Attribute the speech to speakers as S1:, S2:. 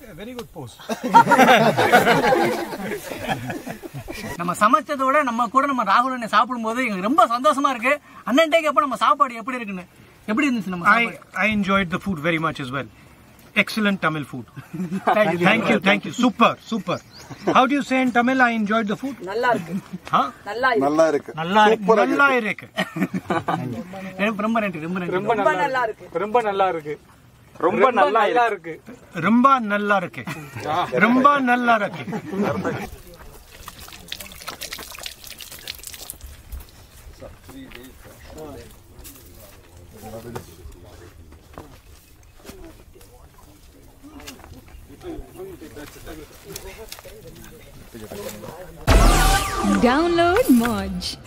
S1: Very good Bose
S2: நம்ம சமைச்சதோட நம்ம கூட நம்ம ராகுல் அண்ணன் சாப்பிடும்போது எங்களுக்கு ரொம்ப சந்தோஷமா இருக்கு அண்ணன் கேப்ப நம்ம சாப்பாடு எப்படி இருக்குன்னு எப்படி இருந்துச்சு நம்ம
S1: I,
S2: சாப்பாடு
S1: I enjoyed the food very much as well. Excellent Tamil food. thank you, thank you. Super, super. How do you say in Tamil? I enjoyed the food.
S3: நல்லா இருக்கு
S1: Huh?
S3: நல்லா இருக்கு
S4: நல்லா இருக்கு
S1: நல்லா நல்லா இருக்கு
S2: ரொம்ப நன்றி ரொம்ப நன்றி
S3: ரொம்ப நல்லா இருக்கு
S5: ரொம்ப நல்லா இருக்கு ரொம்ப நல்லா இருக்கு
S1: ரொம்ப நல்லா இருக்கு ரொம்ப நல்லா இருக்கு
S6: Download Moj.